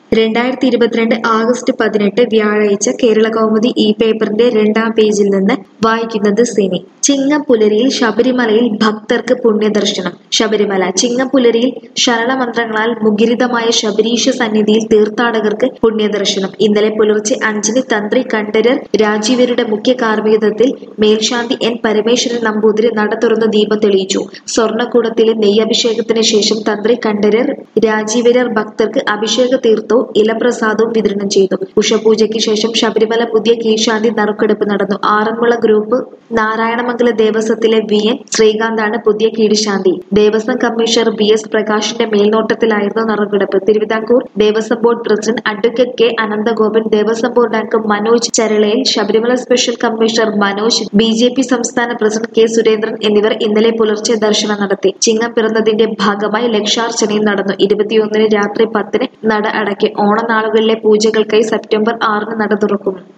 രണ്ടായിരത്തി ഇരുപത്തിരണ്ട് ആഗസ്റ്റ് പതിനെട്ട് വ്യാഴാഴ്ച കേരള കൗമുദി ഈ പേപ്പറിന്റെ രണ്ടാം പേജിൽ നിന്ന് വായിക്കുന്നത് സിനി ചിങ്ങപ്പുലരിയിൽ ശബരിമലയിൽ ഭക്തർക്ക് പുണ്യദർശനം ശബരിമല ചിങ്ങപ്പുലരിയിൽ ശരണമന്ത്രങ്ങളാൽ മുഖരിതമായ ശബരീശ സന്നിധിയിൽ തീർത്ഥാടകർക്ക് പുണ്യദർശനം ഇന്നലെ പുലർച്ചെ അഞ്ചിന് തന്ത്രി കണ്ഠരർ രാജീവരുടെ മുഖ്യ കാർമ്മികത്വത്തിൽ മേൽശാന്തി എൻ പരമേശ്വരൻ നമ്പൂതിരി നട തുറന്ന് ദീപം തെളിയിച്ചു സ്വർണ്ണക്കൂടത്തിലെ നെയ്യഭിഷേകത്തിന് ശേഷം തന്ത്രി കണ്ഠരർ രാജീവരർ ഭക്തർക്ക് അഭിഷേക തീർത്ഥവും ഇലപ്രസാദവും വിതരണം ചെയ്തു ഉഷപൂജയ്ക്ക് ശേഷം ശബരിമല പുതിയ കീഴ്ശാന്തി നറുക്കെടുപ്പ് നടന്നു ആറന്മുള ഗ്രൂപ്പ് നാരായണമംഗല ദേവസ്വത്തിലെ വി എൻ ശ്രീകാന്താണ് പുതിയ കീഴ്ശാന്തി ദേവസ്വം കമ്മീഷണർ വി എസ് പ്രകാശിന്റെ മേൽനോട്ടത്തിലായിരുന്നു നറുക്കെടുപ്പ് Thiruvithamkoor Devaswom board president advocate K Ananthagopan Devaswom board അംഗം മനോജ് ചരളയിൽ Sabarimala special commissioner Manoj B J P സംസ്ഥാന പ്രസിഡന്റ് കെ സുരേന്ദ്രൻ എന്നിവർ ഇന്നലെ പുലർച്ചെ ദർശനം നടത്തി ചിങ്ങം പിറന്നതിന്റെ ഭാഗമായി ലക്ഷാർച്ചനയും നടന്നു ഇരുപത്തിയൊന്നിന് രാത്രി പത്തിന് നട അടയ്ക്കും ഓണനാളുകളിലെ പൂജകൾക്കായി സെപ്റ്റംബർ ആറിന് നട തുറക്കും